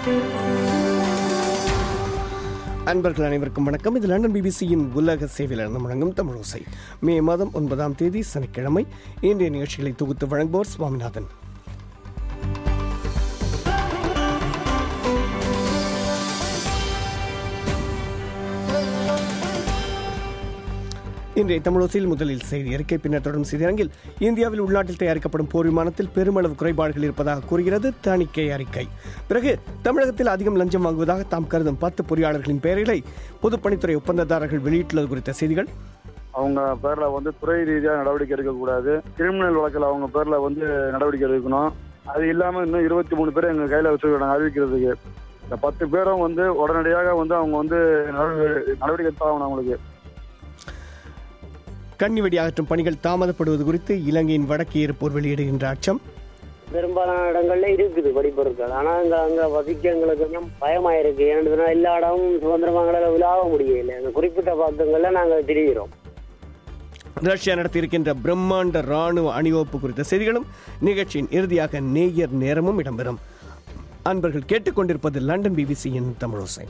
அன்பர்கள் அனைவருக்கும் வணக்கம் இது லண்டன் பிபிசியின் உலக சேவையிலிருந்து முழங்கும் தமிழோசை மே மாதம் ஒன்பதாம் தேதி சனிக்கிழமை இன்றைய நிகழ்ச்சிகளை தொகுத்து வழங்குவோர் சுவாமிநாதன் இன்றைய தமிழோசையில் முதலில் செய்தி அறிக்கை பின்னர் தொடரும் செய்தியரங்கில் இந்தியாவில் உள்நாட்டில் தயாரிக்கப்படும் போர் விமானத்தில் பெருமளவு குறைபாடுகள் இருப்பதாக கூறுகிறது தணிக்கை அறிக்கை பிறகு தமிழகத்தில் அதிகம் லஞ்சம் வாங்குவதாக தாம் கருதும் பத்து பொறியாளர்களின் பெயர்களை பொதுப்பணித்துறை ஒப்பந்ததாரர்கள் வெளியிட்டுள்ளது குறித்த செய்திகள் அவங்க பேர்ல வந்து துறை ரீதியாக நடவடிக்கை எடுக்கக்கூடாது கிரிமினல் வழக்கில் அவங்க பேர்ல வந்து நடவடிக்கை எடுக்கணும் அது இல்லாம இன்னும் இருபத்தி மூணு பேர் எங்க கையில வச்சிருக்காங்க அறிவிக்கிறதுக்கு இந்த பத்து பேரும் வந்து உடனடியாக வந்து அவங்க வந்து நடவடிக்கை நடவடிக்கை எடுத்தாகணும் அவங்களுக்கு கன்னிவெடி அகற்றும் பணிகள் தாமதப்படுவது குறித்து இலங்கையின் வடக்கே இருப்போர் வெளியிடுகின்ற அச்சம் பெரும்பாலான இடங்கள்ல இருக்குது படிப்பொருட்கள் ஆனா அங்க அங்க வசிக்க எங்களுக்கு கொஞ்சம் பயமா இருக்கு ஏன்னா எல்லா இடமும் சுதந்திரமா எங்களால விழாவ முடியல அந்த குறிப்பிட்ட பாக்கங்கள்ல நாங்க திரிகிறோம் ரஷ்யா நடத்தியிருக்கின்ற பிரம்மாண்ட ராணுவ அணிவகுப்பு குறித்த செய்திகளும் நிகழ்ச்சியின் இறுதியாக நேயர் நேரமும் இடம்பெறும் அன்பர்கள் கேட்டுக்கொண்டிருப்பது லண்டன் பிபிசியின் தமிழோசை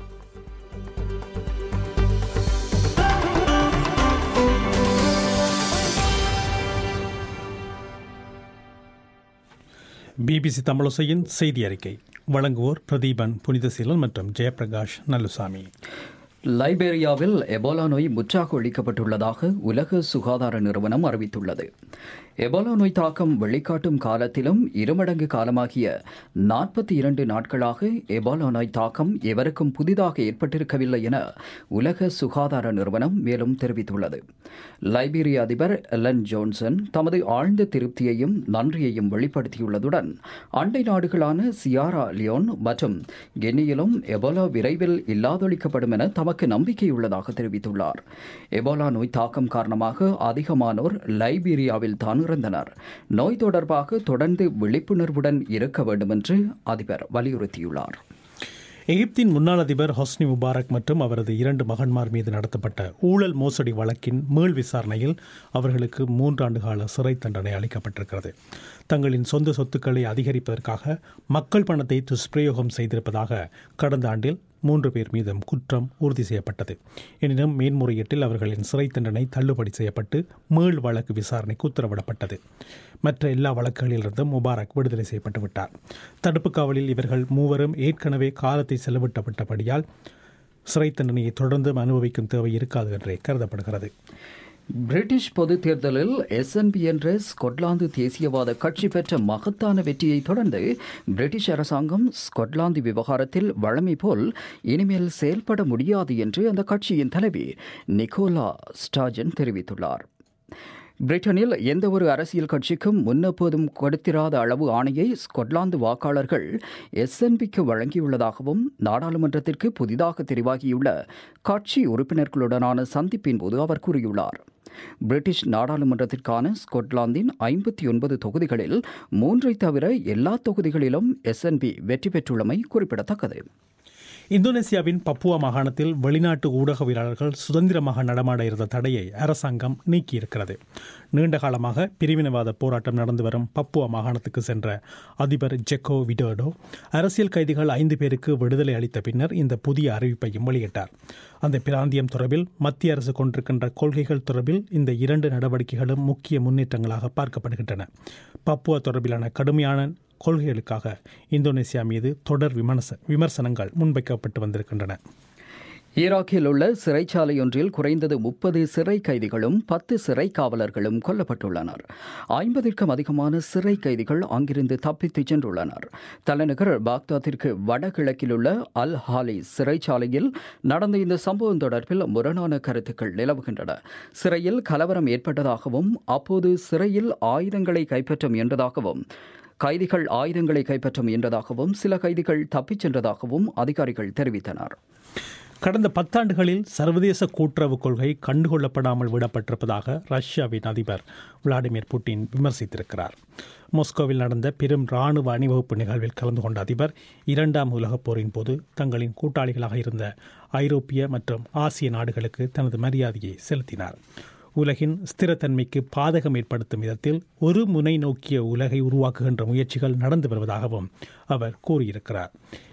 பிபிசி தமிழசையின் செய்தி அறிக்கை வழங்குவோர் பிரதீபன் புனிதசீலன் மற்றும் ஜெயபிரகாஷ் நல்லுசாமி லைபேரியாவில் எபோலா நோய் முற்றாக ஒழிக்கப்பட்டுள்ளதாக உலக சுகாதார நிறுவனம் அறிவித்துள்ளது எபோலா நோய் தாக்கம் வெளிக்காட்டும் காலத்திலும் இருமடங்கு காலமாகிய நாற்பத்தி இரண்டு நாட்களாக எபோலா நோய் தாக்கம் எவருக்கும் புதிதாக ஏற்பட்டிருக்கவில்லை என உலக சுகாதார நிறுவனம் மேலும் தெரிவித்துள்ளது லைபீரிய அதிபர் எலன் ஜோன்சன் தமது ஆழ்ந்த திருப்தியையும் நன்றியையும் வெளிப்படுத்தியுள்ளதுடன் அண்டை நாடுகளான சியாரா லியோன் மற்றும் கெனியிலும் எபோலா விரைவில் இல்லாதொழிக்கப்படும் என தமக்கு நம்பிக்கையுள்ளதாக தெரிவித்துள்ளார் எபோலா நோய் தாக்கம் காரணமாக அதிகமானோர் லைபீரியாவில் தான் இறந்தனர் நோய் தொடர்பாக தொடர்ந்து விழிப்புணர்வுடன் இருக்க வேண்டும் என்று அதிபர் வலியுறுத்தியுள்ளார் எகிப்தின் முன்னாள் அதிபர் ஹொஸ்னி முபாரக் மற்றும் அவரது இரண்டு மகன்மார் மீது நடத்தப்பட்ட ஊழல் மோசடி வழக்கின் மீள் விசாரணையில் அவர்களுக்கு மூன்றாண்டு கால சிறை தண்டனை அளிக்கப்பட்டிருக்கிறது தங்களின் சொந்த சொத்துக்களை அதிகரிப்பதற்காக மக்கள் பணத்தை துஷ்பிரயோகம் செய்திருப்பதாக கடந்த ஆண்டில் மூன்று பேர் மீதும் குற்றம் உறுதி செய்யப்பட்டது எனினும் மேன்முறையீட்டில் அவர்களின் சிறை தண்டனை தள்ளுபடி செய்யப்பட்டு மீள் வழக்கு விசாரணைக்கு உத்தரவிடப்பட்டது மற்ற எல்லா வழக்குகளிலிருந்தும் முபாரக் விடுதலை செய்யப்பட்டு விட்டார் தடுப்பு காவலில் இவர்கள் மூவரும் ஏற்கனவே காலத்தை செலவிட்டப்பட்டபடியால் சிறை தண்டனையை தொடர்ந்தும் அனுபவிக்கும் தேவை இருக்காது என்றே கருதப்படுகிறது பிரிட்டிஷ் பொது தேர்தலில் எஸ்என்பி என்ற ஸ்கொட்லாந்து தேசியவாத கட்சி பெற்ற மகத்தான வெற்றியை தொடர்ந்து பிரிட்டிஷ் அரசாங்கம் ஸ்கொட்லாந்து விவகாரத்தில் வழமை போல் இனிமேல் செயல்பட முடியாது என்று அந்த கட்சியின் தலைவி நிக்கோலா ஸ்டாஜன் தெரிவித்துள்ளார் பிரிட்டனில் எந்த ஒரு அரசியல் கட்சிக்கும் முன்னெப்போதும் கொடுத்திராத அளவு ஆணையை ஸ்கொட்லாந்து வாக்காளர்கள் எஸ்என்பிக்கு வழங்கியுள்ளதாகவும் நாடாளுமன்றத்திற்கு புதிதாக தெரிவாகியுள்ள கட்சி உறுப்பினர்களுடனான சந்திப்பின் போது அவர் கூறியுள்ளார் பிரிட்டிஷ் நாடாளுமன்றத்திற்கான ஸ்கொட்லாந்தின் ஐம்பத்தி ஒன்பது தொகுதிகளில் மூன்றை தவிர எல்லா தொகுதிகளிலும் எஸ்என்பி வெற்றி பெற்றுள்ளமை குறிப்பிடத்தக்கது இந்தோனேசியாவின் பப்புவா மாகாணத்தில் வெளிநாட்டு ஊடகவியலாளர்கள் சுதந்திரமாக நடமாட இருந்த தடையை அரசாங்கம் நீக்கியிருக்கிறது நீண்ட காலமாக பிரிவினவாத போராட்டம் நடந்து வரும் பப்புவா மாகாணத்துக்கு சென்ற அதிபர் ஜெக்கோ விடோடோ அரசியல் கைதிகள் ஐந்து பேருக்கு விடுதலை அளித்த பின்னர் இந்த புதிய அறிவிப்பையும் வெளியிட்டார் அந்த பிராந்தியம் தொடர்பில் மத்திய அரசு கொண்டிருக்கின்ற கொள்கைகள் தொடர்பில் இந்த இரண்டு நடவடிக்கைகளும் முக்கிய முன்னேற்றங்களாக பார்க்கப்படுகின்றன பப்புவா தொடர்பிலான கடுமையான கொள்கைகளுக்காக இந்தோனேசியா மீது தொடர் விமர்ச விமர்சனங்கள் முன்வைக்கப்பட்டு வந்திருக்கின்றன ஈராக்கில் உள்ள சிறைச்சாலையொன்றில் குறைந்தது முப்பது சிறை கைதிகளும் பத்து சிறை காவலர்களும் கொல்லப்பட்டுள்ளனர் ஐம்பதிற்கும் அதிகமான சிறை கைதிகள் அங்கிருந்து தப்பித்துச் சென்றுள்ளனர் தலைநகர் பாக்தாத்திற்கு வடகிழக்கில் உள்ள அல் ஹாலி சிறைச்சாலையில் நடந்த இந்த சம்பவம் தொடர்பில் முரணான கருத்துக்கள் நிலவுகின்றன சிறையில் கலவரம் ஏற்பட்டதாகவும் அப்போது சிறையில் ஆயுதங்களை கைப்பற்ற முயன்றதாகவும் கைதிகள் ஆயுதங்களை கைப்பற்ற முயன்றதாகவும் சில கைதிகள் தப்பிச் சென்றதாகவும் அதிகாரிகள் தெரிவித்தனர் கடந்த பத்தாண்டுகளில் சர்வதேச கூட்டுறவு கொள்கை கண்டுகொள்ளப்படாமல் விடப்பட்டிருப்பதாக ரஷ்யாவின் அதிபர் விளாடிமிர் புட்டின் விமர்சித்திருக்கிறார் மாஸ்கோவில் நடந்த பெரும் இராணுவ அணிவகுப்பு நிகழ்வில் கலந்து கொண்ட அதிபர் இரண்டாம் உலகப் போரின் போது தங்களின் கூட்டாளிகளாக இருந்த ஐரோப்பிய மற்றும் ஆசிய நாடுகளுக்கு தனது மரியாதையை செலுத்தினார் உலகின் ஸ்திரத்தன்மைக்கு பாதகம் ஏற்படுத்தும் விதத்தில் ஒரு முனை நோக்கிய உலகை உருவாக்குகின்ற முயற்சிகள் நடந்து வருவதாகவும் அவர் கூறியிருக்கிறார்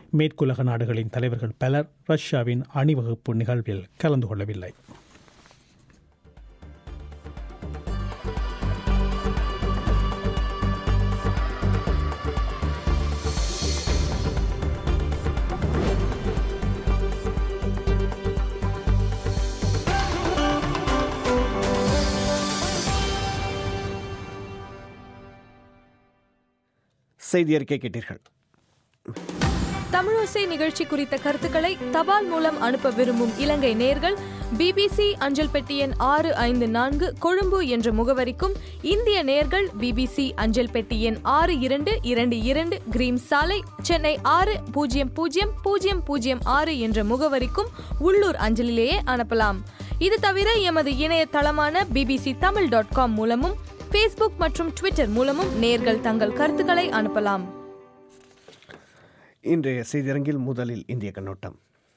மேற்குலக நாடுகளின் தலைவர்கள் பலர் ரஷ்யாவின் அணிவகுப்பு நிகழ்வில் கலந்து கொள்ளவில்லை செய்தி அறிக்கை கேட்டீர்கள் தமிழோசை நிகழ்ச்சி குறித்த கருத்துக்களை தபால் மூலம் அனுப்ப விரும்பும் இலங்கை நேர்கள் பிபிசி அஞ்சல் பெட்டி எண் ஆறு ஐந்து நான்கு கொழும்பு என்ற முகவரிக்கும் இந்திய நேர்கள் பிபிசி அஞ்சல் பெட்டி எண் ஆறு இரண்டு இரண்டு இரண்டு கிரீம் சாலை சென்னை ஆறு பூஜ்ஜியம் பூஜ்ஜியம் பூஜ்ஜியம் பூஜ்ஜியம் ஆறு என்ற முகவரிக்கும் உள்ளூர் அஞ்சலிலேயே அனுப்பலாம் இது தவிர எமது இணையதளமான பிபிசி தமிழ் டாட் காம் மூலமும் ஃபேஸ்புக் மற்றும் ட்விட்டர் மூலமும் நேர்கள் தங்கள் கருத்துக்களை அனுப்பலாம் இன்றைய செய்தியரங்கில் முதலில் இந்திய கண்ணோட்டம்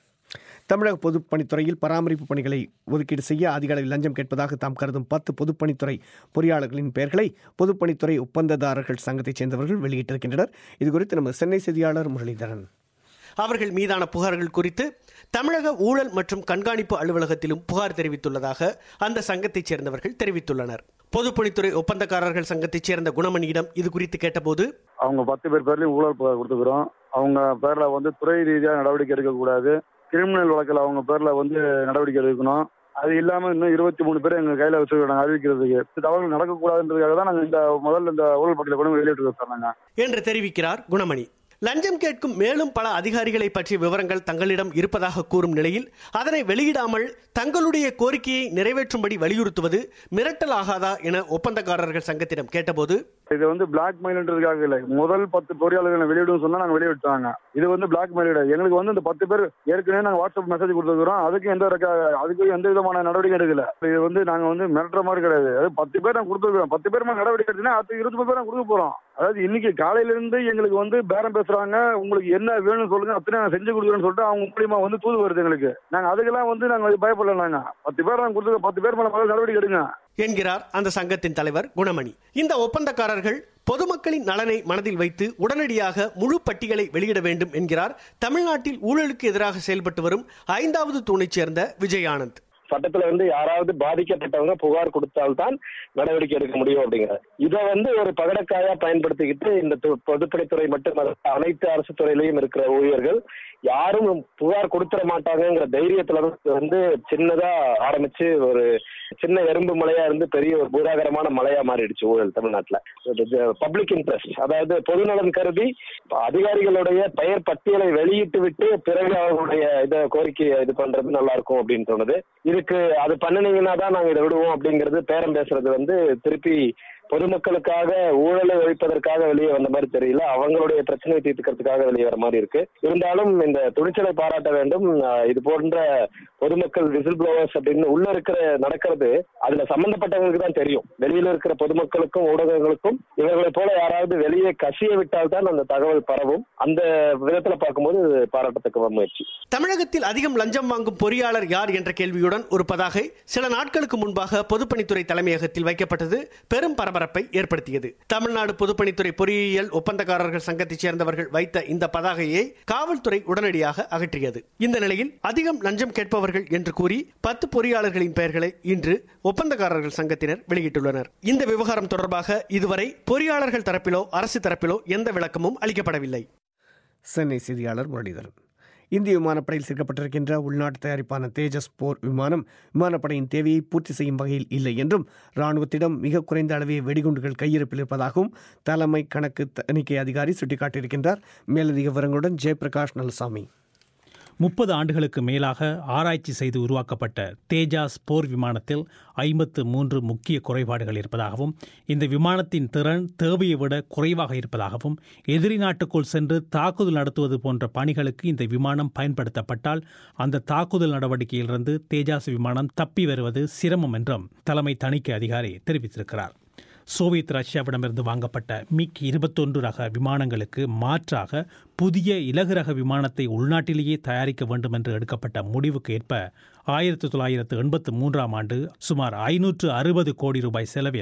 தமிழக பொதுப்பணித்துறையில் பராமரிப்பு பணிகளை ஒதுக்கீடு செய்ய அதிக அளவில் லஞ்சம் கேட்பதாக தாம் கருதும் பத்து பொதுப்பணித்துறை பொறியாளர்களின் பெயர்களை பொதுப்பணித்துறை ஒப்பந்ததாரர்கள் சங்கத்தைச் சேர்ந்தவர்கள் வெளியிட்டிருக்கின்றனர் இதுகுறித்து நமது சென்னை செய்தியாளர் முரளிதரன் அவர்கள் மீதான புகார்கள் குறித்து தமிழக ஊழல் மற்றும் கண்காணிப்பு அலுவலகத்திலும் புகார் தெரிவித்துள்ளதாக அந்த சங்கத்தைச் சேர்ந்தவர்கள் தெரிவித்துள்ளனர் பொதுப்பணித்துறை ஒப்பந்தக்காரர்கள் சங்கத்தைச் சேர்ந்த குணமணியிடம் இது குறித்து கேட்டபோது அவங்க பத்து பேர் பேர்லயும் ஊழல் புகார் கொடுத்துக்கிறோம் அவங்க பேர்ல வந்து துறை ரீதியாக நடவடிக்கை எடுக்கக்கூடாது கிரிமினல் வழக்கில் அவங்க பேர்ல வந்து நடவடிக்கை எடுக்கணும் அது இல்லாம இன்னும் இருபத்தி மூணு பேர் எங்க கையில வச்சிருக்காங்க அறிவிக்கிறதுக்கு இந்த தவறுகள் நடக்கக்கூடாதுன்றதுக்காக தான் நாங்க இந்த முதல்ல இந்த ஊழல் பட்டியலை கொண்டு வெளியிட்டு சார் நாங்க என்று தெரிவிக்கிறார் குணமணி லஞ்சம் கேட்கும் மேலும் பல அதிகாரிகளை பற்றிய விவரங்கள் தங்களிடம் இருப்பதாக கூறும் நிலையில் அதனை வெளியிடாமல் தங்களுடைய கோரிக்கையை நிறைவேற்றும்படி வலியுறுத்துவது மிரட்டல் ஆகாதா என ஒப்பந்தக்காரர்கள் சங்கத்திடம் கேட்டபோது இது வந்து பிளாக் மெயில்ன்றதுக்காக இல்லை முதல் பத்து பொறியாளர்களை வெளியிடும் சொன்னா நாங்க வெளியிட்டாங்க இது வந்து பிளாக் மெயில் எங்களுக்கு வந்து இந்த பத்து பேர் ஏற்கனவே நாங்க வாட்ஸ்அப் மெசேஜ் கொடுத்துருக்கோம் அதுக்கு எந்த ரெக்க- அதுக்கு எந்த விதமான நடவடிக்கை எடுக்கல இது வந்து நாங்க வந்து மிரட்டுற மாதிரி கிடையாது அது பத்து பேர் நாங்க கொடுத்துருக்கோம் பத்து பேர் மேல நடவடிக்கை எடுத்தீங்கன்னா அது இருபத்தி பேர் நாங்க கொடுக்க போறோம் அதாவது இன்னைக்கு காலையில இருந்து எங்களுக்கு வந்து பேரம் பேசுறாங்க உங்களுக்கு என்ன வேணும்னு சொல்லுங்க அத்தனை நான் செஞ்சு கொடுக்குறேன்னு சொல்லிட்டு அவங்க மூலியமா வந்து தூது வருது எங்களுக்கு நாங்க அதுக்கெல்லாம் வந்து நாங்க பயப்படல நாங்க பத்து பேர் நாங்க கொடுத்துருக்கோம் பத்து பேர் மேல முதல்ல நடவடிக்கை எடுங்க என்கிறார் அந்த சங்கத்தின் தலைவர் குணமணி இந்த ஒப்பந்தக்காரர்கள் பொதுமக்களின் நலனை மனதில் வைத்து உடனடியாக முழு பட்டியலை வெளியிட வேண்டும் என்கிறார் தமிழ்நாட்டில் ஊழலுக்கு எதிராக செயல்பட்டு வரும் ஐந்தாவது தூணைச் சேர்ந்த விஜய் ஆனந்த் சட்டத்துல வந்து யாராவது பாதிக்கப்பட்டவங்க புகார் கொடுத்தால்தான் நடவடிக்கை எடுக்க முடியும் அப்படிங்கிற இதை வந்து ஒரு பகடக்காயா பயன்படுத்திக்கிட்டு இந்த து- பொதுப்பணித்துறை மட்டுமல்ல அனைத்து அரசு துறையிலையும் இருக்கிற ஊழியர்கள் யாரும் புகார் கொடுத்துட மாட்டாங்கங்கிற தைரியத்துல வந்து சின்னதா ஆரம்பிச்சு ஒரு சின்ன எறும்பு மலையா இருந்து பெரிய ஒரு பூதாகரமான மலையா மாறிடுச்சு ஊழல் தமிழ்நாட்டுல பப்ளிக் இன்ட்ரெஸ்ட் அதாவது பொதுநலன் கருதி அதிகாரிகளுடைய பெயர் பட்டியலை வெளியிட்டு விட்டு பிறகு அவர்களுடைய இதை கோரிக்கையை இது பண்றது நல்லா இருக்கும் அப்படின்னு தோணுது இதுக்கு அது பண்ணுனீங்கன்னா தான் நாங்க இதை விடுவோம் அப்படிங்கிறது பேரம் பேசுறது வந்து திருப்பி பொதுமக்களுக்காக ஊழலை ஒழிப்பதற்காக வெளியே வந்த மாதிரி தெரியல அவங்களுடைய பிரச்சனையை தீர்த்துக்கிறதுக்காக வெளியே வர மாதிரி இருக்கு இருந்தாலும் இந்த துணிச்சலை பாராட்ட வேண்டும் அஹ் இது போன்ற பொதுமக்கள் விசில் ப்ளோவர்ஸ் அப்படின்னு உள்ள இருக்கிற நடக்கிறது அதுல சம்பந்தப்பட்டவங்களுக்கு தான் தெரியும் வெளியில இருக்கிற பொதுமக்களுக்கும் ஊடகங்களுக்கும் இவர்களைப் போல யாராவது வெளியே கசிய விட்டால் தான் அந்த தகவல் பரவும் அந்த விதத்துல பார்க்கும்போது இது பாராட்டத்தக்க முயற்சி தமிழகத்தில் அதிகம் லஞ்சம் வாங்கும் பொறியாளர் யார் என்ற கேள்வியுடன் ஒரு பதாகை சில நாட்களுக்கு முன்பாக பொதுப்பணித்துறை தலைமையகத்தில் வைக்கப்பட்டது பெரும் பரபரப்பை ஏற்படுத்தியது தமிழ்நாடு பொதுப்பணித்துறை பொறியியல் ஒப்பந்தக்காரர்கள் சங்கத்தைச் சேர்ந்தவர்கள் வைத்த இந்த பதாகையை காவல்துறை உடனடியாக அகற்றியது இந்த நிலையில் அதிகம் லஞ்சம் கேட்பவர்கள் என்று கூறி பத்து பொறியாளர்களின் பெயர்களை இன்று ஒப்பந்தக்காரர்கள் சங்கத்தினர் வெளியிட்டுள்ளனர் இந்த விவகாரம் தொடர்பாக இதுவரை பொறியாளர்கள் தரப்பிலோ அரசு தரப்பிலோ எந்த விளக்கமும் அளிக்கப்படவில்லை சென்னை செய்தியாளர் முரளிதரன் இந்திய விமானப்படையில் சேர்க்கப்பட்டிருக்கின்ற உள்நாட்டு தயாரிப்பான தேஜஸ் போர் விமானம் விமானப்படையின் தேவையை பூர்த்தி செய்யும் வகையில் இல்லை என்றும் ராணுவத்திடம் மிக குறைந்த அளவே வெடிகுண்டுகள் கையிருப்பில் இருப்பதாகவும் தலைமை கணக்கு தணிக்கை அதிகாரி சுட்டிக்காட்டியிருக்கின்றார் மேலதிக விவரங்களுடன் ஜெயபிரகாஷ் நலசாமி முப்பது ஆண்டுகளுக்கு மேலாக ஆராய்ச்சி செய்து உருவாக்கப்பட்ட தேஜாஸ் போர் விமானத்தில் ஐம்பத்து மூன்று முக்கிய குறைபாடுகள் இருப்பதாகவும் இந்த விமானத்தின் திறன் தேவையை விட குறைவாக இருப்பதாகவும் எதிரி நாட்டுக்குள் சென்று தாக்குதல் நடத்துவது போன்ற பணிகளுக்கு இந்த விமானம் பயன்படுத்தப்பட்டால் அந்த தாக்குதல் நடவடிக்கையிலிருந்து தேஜாஸ் விமானம் தப்பி வருவது சிரமம் என்றும் தலைமை தணிக்கை அதிகாரி தெரிவித்திருக்கிறார் சோவியத் ரஷ்யாவிடமிருந்து வாங்கப்பட்ட மிக் இருபத்தொன்று ரக விமானங்களுக்கு மாற்றாக புதிய இலகு ரக விமானத்தை உள்நாட்டிலேயே தயாரிக்க வேண்டும் என்று எடுக்கப்பட்ட முடிவுக்கு ஏற்ப ஆயிரத்தி தொள்ளாயிரத்து எண்பத்து மூன்றாம் ஆண்டு சுமார் ஐநூற்று அறுபது கோடி ரூபாய் செலவில்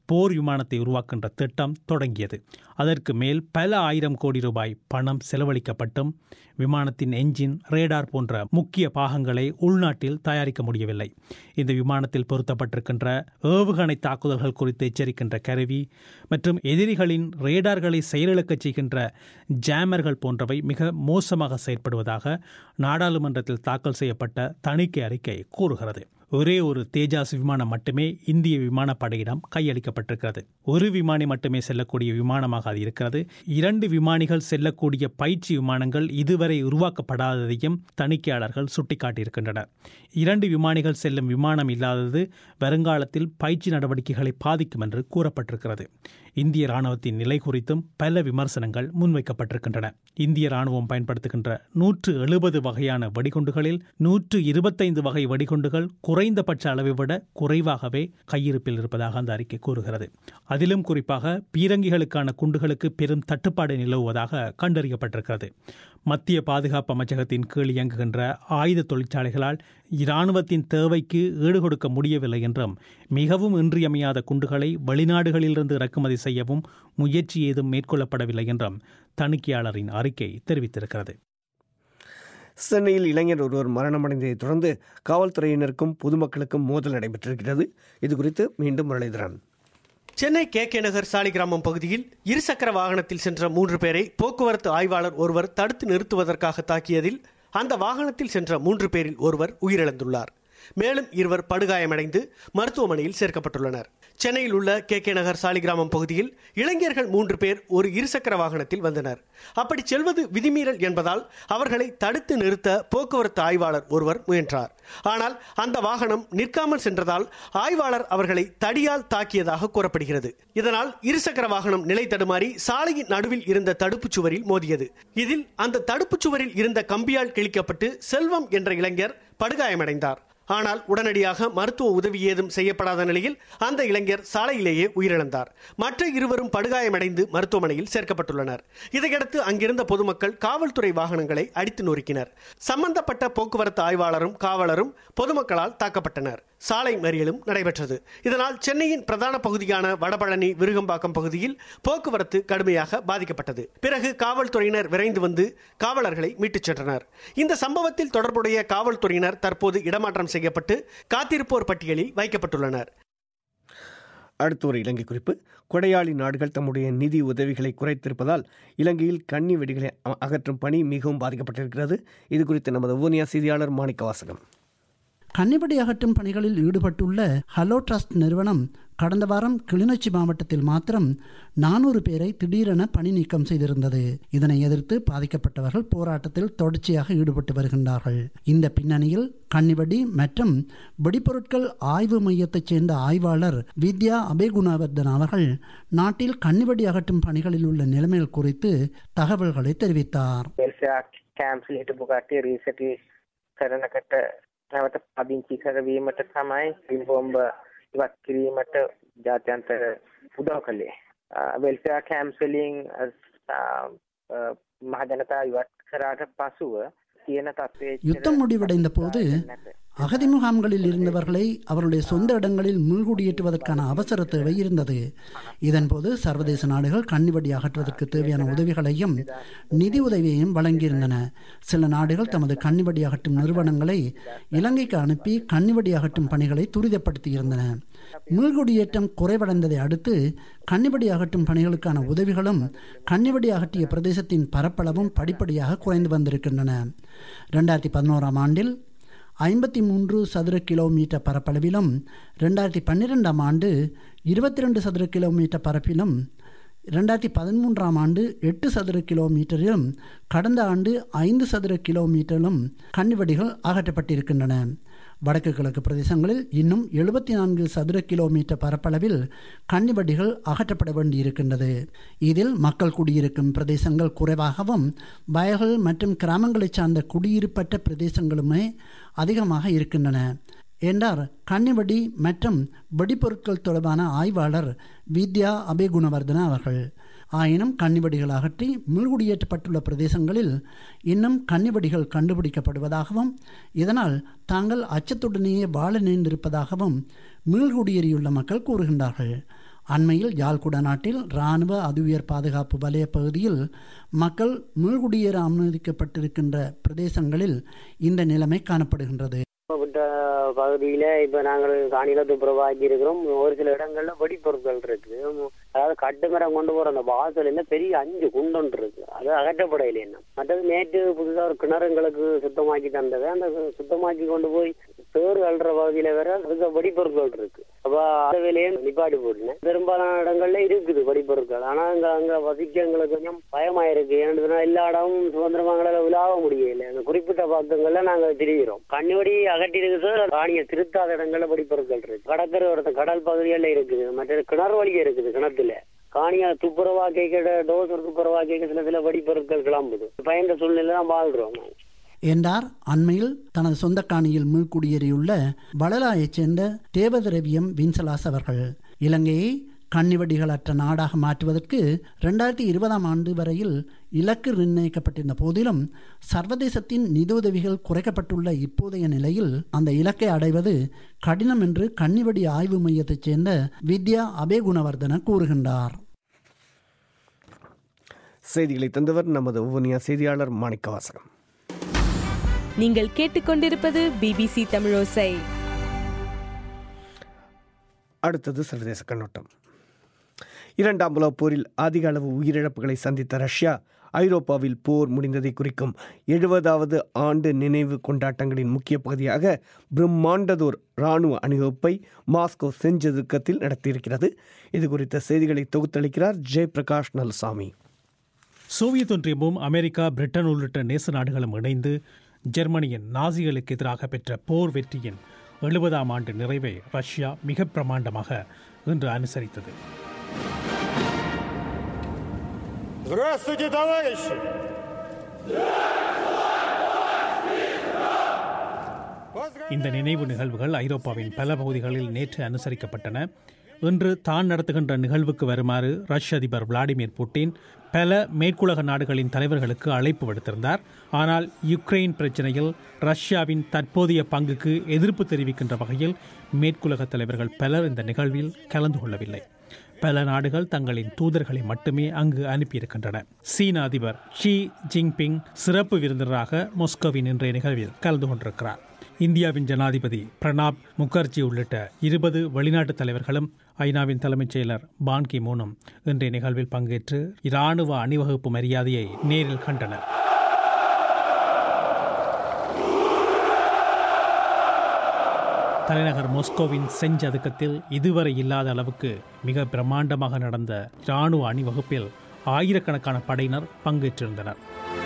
போர் விமானத்தை உருவாக்கின்ற திட்டம் தொடங்கியது அதற்கு மேல் பல ஆயிரம் கோடி ரூபாய் பணம் செலவழிக்கப்பட்டும் விமானத்தின் என்ஜின் ரேடார் போன்ற முக்கிய பாகங்களை உள்நாட்டில் தயாரிக்க முடியவில்லை இந்த விமானத்தில் பொருத்தப்பட்டிருக்கின்ற ஏவுகணை தாக்குதல்கள் குறித்து எச்சரிக்கின்ற கருவி மற்றும் எதிரிகளின் ரேடார்களை செயலிழக்கச் செய்கின்ற ஜாமர்கள் போன்றவை மிக மோசமாக செயற்படுவதாக நாடாளுமன்றத்தில் தாக்கல் செய்யப்பட்ட தணிக்கை அறிக்கை கூறுகிறது ஒரே ஒரு தேஜாஸ் விமானம் மட்டுமே இந்திய விமானப்படையிடம் கையளிக்கப்பட்டிருக்கிறது ஒரு விமானி மட்டுமே செல்லக்கூடிய விமானமாக அது இருக்கிறது இரண்டு விமானிகள் செல்லக்கூடிய பயிற்சி விமானங்கள் இதுவரை உருவாக்கப்படாததையும் தணிக்கையாளர்கள் சுட்டிக்காட்டியிருக்கின்றனர் இரண்டு விமானிகள் செல்லும் விமானம் இல்லாதது வருங்காலத்தில் பயிற்சி நடவடிக்கைகளை பாதிக்கும் என்று கூறப்பட்டிருக்கிறது இந்திய ராணுவத்தின் நிலை குறித்தும் பல விமர்சனங்கள் முன்வைக்கப்பட்டிருக்கின்றன இந்திய ராணுவம் பயன்படுத்துகின்ற நூற்று எழுபது வகையான வெடிகுண்டுகளில் நூற்று இருபத்தைந்து வகை வெடிகுண்டுகள் குறைந்தபட்ச அளவை விட குறைவாகவே கையிருப்பில் இருப்பதாக அந்த அறிக்கை கூறுகிறது அதிலும் குறிப்பாக பீரங்கிகளுக்கான குண்டுகளுக்கு பெரும் தட்டுப்பாடு நிலவுவதாக கண்டறியப்பட்டிருக்கிறது மத்திய பாதுகாப்பு அமைச்சகத்தின் கீழ் இயங்குகின்ற ஆயுத தொழிற்சாலைகளால் இராணுவத்தின் தேவைக்கு ஈடுகொடுக்க முடியவில்லை என்றும் மிகவும் இன்றியமையாத குண்டுகளை வெளிநாடுகளிலிருந்து இறக்குமதி செய்யவும் முயற்சி ஏதும் மேற்கொள்ளப்படவில்லை என்றும் தணிக்கையாளரின் அறிக்கை தெரிவித்திருக்கிறது சென்னையில் இளைஞர் ஒருவர் மரணமடைந்ததைத் தொடர்ந்து காவல்துறையினருக்கும் பொதுமக்களுக்கும் மோதல் நடைபெற்றிருக்கிறது இது குறித்து மீண்டும் முரளிதரன் சென்னை கே கே நகர் சாலிகிராமம் பகுதியில் இருசக்கர வாகனத்தில் சென்ற மூன்று பேரை போக்குவரத்து ஆய்வாளர் ஒருவர் தடுத்து நிறுத்துவதற்காக தாக்கியதில் அந்த வாகனத்தில் சென்ற மூன்று பேரில் ஒருவர் உயிரிழந்துள்ளார் மேலும் இருவர் படுகாயமடைந்து மருத்துவமனையில் சேர்க்கப்பட்டுள்ளனர் சென்னையில் உள்ள கே கே நகர் சாலிகிராமம் பகுதியில் இளைஞர்கள் மூன்று பேர் ஒரு இருசக்கர வாகனத்தில் வந்தனர் அப்படி செல்வது விதிமீறல் என்பதால் அவர்களை தடுத்து நிறுத்த போக்குவரத்து ஆய்வாளர் ஒருவர் முயன்றார் ஆனால் அந்த வாகனம் நிற்காமல் சென்றதால் ஆய்வாளர் அவர்களை தடியால் தாக்கியதாக கூறப்படுகிறது இதனால் இருசக்கர வாகனம் நிலை தடுமாறி சாலையின் நடுவில் இருந்த தடுப்புச் சுவரில் மோதியது இதில் அந்த தடுப்புச் சுவரில் இருந்த கம்பியால் கிழிக்கப்பட்டு செல்வம் என்ற இளைஞர் படுகாயமடைந்தார் ஆனால் உடனடியாக மருத்துவ உதவி ஏதும் செய்யப்படாத நிலையில் அந்த இளைஞர் சாலையிலேயே உயிரிழந்தார் மற்ற இருவரும் படுகாயமடைந்து மருத்துவமனையில் சேர்க்கப்பட்டுள்ளனர் இதையடுத்து அங்கிருந்த பொதுமக்கள் காவல்துறை வாகனங்களை அடித்து நொறுக்கினர் சம்பந்தப்பட்ட போக்குவரத்து ஆய்வாளரும் காவலரும் பொதுமக்களால் தாக்கப்பட்டனர் சாலை மறியலும் நடைபெற்றது இதனால் சென்னையின் பிரதான பகுதியான வடபழனி விருகம்பாக்கம் பகுதியில் போக்குவரத்து கடுமையாக பாதிக்கப்பட்டது பிறகு காவல்துறையினர் விரைந்து வந்து காவலர்களை மீட்டுச் சென்றனர் இந்த சம்பவத்தில் தொடர்புடைய காவல்துறையினர் தற்போது இடமாற்றம் செய்யப்பட்டு காத்திருப்போர் பட்டியலில் வைக்கப்பட்டுள்ளனர் அடுத்த ஒரு இலங்கை குறிப்பு கொடையாளி நாடுகள் தம்முடைய நிதி உதவிகளை குறைத்திருப்பதால் இலங்கையில் கன்னி வெடிகளை அ- அகற்றும் பணி மிகவும் பாதிக்கப்பட்டிருக்கிறது இது குறித்து நமது ஊனியா செய்தியாளர் மாணிக்க வாசகம் கன்னிபடி அகற்றும் பணிகளில் ஈடுபட்டுள்ள ஹலோ ட்ரஸ்ட் நிறுவனம் கடந்த வாரம் கிளிநொச்சி மாவட்டத்தில் மாத்திரம் நானூறு பேரை திடீரென பணி நீக்கம் செய்திருந்தது இதனை எதிர்த்து பாதிக்கப்பட்டவர்கள் போராட்டத்தில் தொடர்ச்சியாக ஈடுபட்டு வருகின்றார்கள் இந்த பின்னணியில் கன்னிவடி மற்றும் வெடிப்பொருட்கள் ஆய்வு மையத்தைச் சேர்ந்த ஆய்வாளர் வித்யா அபேகுணவர்தன் அவர்கள் நாட்டில் கன்னிவடி அகற்றும் பணிகளில் உள்ள நிலைமைகள் குறித்து தகவல்களை தெரிவித்தார் වෙල්සයක් කෑම්සි හිටපු කට්ටිය රීසටි කරනකට නැවත පදිංචි කරවීමට තමයි පින්බෝම්බ ඉවත් කිරීමට ජාත්‍යන්තර උදව් කළේ. වෙල්සයා කෑම්සලින් මහජනතා ඉවත් කරාට පසුව තියෙන තත්ත්වය யுத்தம் முடிவடைந்த போது அகதி முகாம்களில் இருந்தவர்களை அவருடைய சொந்த இடங்களில் மீள்குடியேற்றுவதற்கான அவசர தேவை இருந்தது இதன்போது சர்வதேச நாடுகள் கண்ணிவடி அகற்றுவதற்கு தேவையான உதவிகளையும் நிதி உதவியையும் வழங்கியிருந்தன சில நாடுகள் தமது கண்ணிவடி அகற்றும் நிறுவனங்களை இலங்கைக்கு அனுப்பி கண்ணிவடி அகற்றும் பணிகளை துரிதப்படுத்தியிருந்தன மீள்குடியேற்றம் குறைவடைந்ததை அடுத்து கண்ணிவடி அகற்றும் பணிகளுக்கான உதவிகளும் கண்ணிவடி அகற்றிய பிரதேசத்தின் பரப்பளவும் படிப்படியாக குறைந்து வந்திருக்கின்றன ரெண்டாயிரத்தி பதினோராம் ஆண்டில் ஐம்பத்தி மூன்று சதுர கிலோமீட்டர் பரப்பளவிலும் ரெண்டாயிரத்தி பன்னிரெண்டாம் ஆண்டு இருபத்தி ரெண்டு சதுர கிலோமீட்டர் பரப்பிலும் ரெண்டாயிரத்தி பதிமூன்றாம் ஆண்டு எட்டு சதுர கிலோமீட்டரிலும் கடந்த ஆண்டு ஐந்து சதுர கிலோமீட்டரிலும் கன்னிவடிகள் அகற்றப்பட்டிருக்கின்றன வடக்கு கிழக்கு பிரதேசங்களில் இன்னும் எழுபத்தி நான்கு சதுர கிலோமீட்டர் பரப்பளவில் கன்னிவடிகள் அகற்றப்பட வேண்டியிருக்கின்றது இதில் மக்கள் குடியிருக்கும் பிரதேசங்கள் குறைவாகவும் வயல்கள் மற்றும் கிராமங்களைச் சார்ந்த குடியிருப்பற்ற பிரதேசங்களுமே அதிகமாக இருக்கின்றன என்றார் கன்னிவடி மற்றும் வெடிப்பொருட்கள் தொடர்பான ஆய்வாளர் வித்யா அபேகுணவர்தன அவர்கள் ஆயினும் கன்னிவடிகள் அகற்றி மீள்குடியேற்றப்பட்டுள்ள பிரதேசங்களில் இன்னும் கன்னிவடிகள் கண்டுபிடிக்கப்படுவதாகவும் இதனால் தாங்கள் அச்சத்துடனேயே வாழ நேர்ந்திருப்பதாகவும் மீள்குடியேறியுள்ள மக்கள் கூறுகின்றார்கள் அண்மையில் யாழ்குடா நாட்டில் இராணுவ அதுவுயர் பாதுகாப்பு வலய பகுதியில் மக்கள் மீள்குடியேற அனுமதிக்கப்பட்டிருக்கின்ற பிரதேசங்களில் இந்த நிலைமை காணப்படுகின்றது விட்ட பகுதியில இப்ப நாங்கள் காணியில துப்புரவாக்கி இருக்கிறோம் ஒரு சில இடங்கள்ல வெடிப்பொருட்கள் இருக்கு அதாவது கட்டுமரம் கொண்டு போற அந்த வாசல்ல பெரிய அஞ்சு குண்டொன்று இருக்கு அது அகற்றப்படையில என்ன மற்றது நேற்று புதுசா ஒரு கிணறு எங்களுக்கு சுத்தமாக்கி தந்தது அந்த சுத்தமாக்கி கொண்டு போய் தேர் அல்ற பகுதியில வேற அதுக்கு வெடிப்பொருட்கள் இருக்கு அப்ப அந்த வேலையை நிப்பாட்டி போட்டுனேன் பெரும்பாலான இடங்கள்ல இருக்குது வெடிப்பொருட்கள் ஆனா அங்க அங்க வசிக்க எங்களுக்கு கொஞ்சம் பயமா இருக்கு ஏன்னா எல்லா இடமும் சுதந்திரமாங்களால உலாவ முடியல அந்த குறிப்பிட்ட பக்கங்கள்ல நாங்க திரிகிறோம் கண்ணிவடி அகட்டி இருக்குது காணிய திருத்தாத இடங்கள்ல வெடிப்பொருட்கள் இருக்கு கடற்கரை ஒருத்த கடல் பகுதிகளில் இருக்குது மற்ற கிணறு வழியே இருக்குது கிணத்துல காணியா துப்புரவா கேட்கிற டோசர் துப்புரவா கேட்க சில சில வெடிப்பொருட்கள் கிளம்புது பயந்த சூழ்நிலை தான் வாழ்றோம் என்றார் அண்மையில் தனது சொந்த காணியில் மீள்குடியேறியுள்ள வளலாயைச் சேர்ந்த தேவதிரவியம் வின்சலாஸ் அவர்கள் இலங்கையை கண்ணிவடிகளற்ற நாடாக மாற்றுவதற்கு ரெண்டாயிரத்தி இருபதாம் ஆண்டு வரையில் இலக்கு நிர்ணயிக்கப்பட்டிருந்த போதிலும் சர்வதேசத்தின் நிதியுதவிகள் குறைக்கப்பட்டுள்ள இப்போதைய நிலையில் அந்த இலக்கை அடைவது கடினம் என்று கண்ணிவடி ஆய்வு மையத்தைச் சேர்ந்த வித்யா அபேகுணவர்தன கூறுகின்றார் செய்திகளை தந்தவர் நமது ஒவ்வொன்றியா செய்தியாளர் மாணிக்கவாசகம் நீங்கள் கேட்டுக்கொண்டிருப்பது பிபிசி தமிழோசை அடுத்தது சர்வதேச கண்ணோட்டம் இரண்டாம் உலகப் போரில் அதிக அளவு உயிரிழப்புகளை சந்தித்த ரஷ்யா ஐரோப்பாவில் போர் முடிந்ததை குறிக்கும் எழுபதாவது ஆண்டு நினைவு கொண்டாட்டங்களின் முக்கிய பகுதியாக பிரம்மாண்டதோர் இராணுவ அணிவகுப்பை மாஸ்கோ செஞ்சதுக்கத்தில் நடத்தியிருக்கிறது இது குறித்த செய்திகளை தொகுத்தளிக்கிறார் ஜெயபிரகாஷ் நல்சாமி சோவியத் ஒன்றியமும் அமெரிக்கா பிரிட்டன் உள்ளிட்ட நேச நாடுகளும் இணைந்து ஜெர்மனியின் நாசிகளுக்கு எதிராக பெற்ற போர் வெற்றியின் எழுபதாம் ஆண்டு நிறைவை ரஷ்யா மிக பிரமாண்டமாக இன்று அனுசரித்தது Здравствуйте, товарищи! இந்த நினைவு நிகழ்வுகள் ஐரோப்பாவின் பல பகுதிகளில் நேற்று அனுசரிக்கப்பட்டன இன்று தான் நடத்துகின்ற நிகழ்வுக்கு வருமாறு ரஷ்ய அதிபர் விளாடிமிர் புட்டின் பல மேற்குலக நாடுகளின் தலைவர்களுக்கு அழைப்பு விடுத்திருந்தார் ஆனால் யுக்ரைன் பிரச்சினையில் ரஷ்யாவின் தற்போதைய பங்குக்கு எதிர்ப்பு தெரிவிக்கின்ற வகையில் மேற்குலக தலைவர்கள் பலர் இந்த நிகழ்வில் கலந்து கொள்ளவில்லை பல நாடுகள் தங்களின் தூதர்களை மட்டுமே அங்கு அனுப்பியிருக்கின்றன சீன அதிபர் ஷி ஜின்பிங் சிறப்பு விருந்தினராக மொஸ்கோவின் இன்றைய நிகழ்வில் கலந்து கொண்டிருக்கிறார் இந்தியாவின் ஜனாதிபதி பிரணாப் முகர்ஜி உள்ளிட்ட இருபது வெளிநாட்டு தலைவர்களும் ஐநாவின் தலைமைச் செயலர் பான் கி மூனும் இன்றைய நிகழ்வில் பங்கேற்று இராணுவ அணிவகுப்பு மரியாதையை நேரில் கண்டனர் தலைநகர் மொஸ்கோவின் செஞ்சதுக்கத்தில் இதுவரை இல்லாத அளவுக்கு மிக பிரம்மாண்டமாக நடந்த இராணுவ அணிவகுப்பில் ஆயிரக்கணக்கான படையினர் பங்கேற்றிருந்தனர்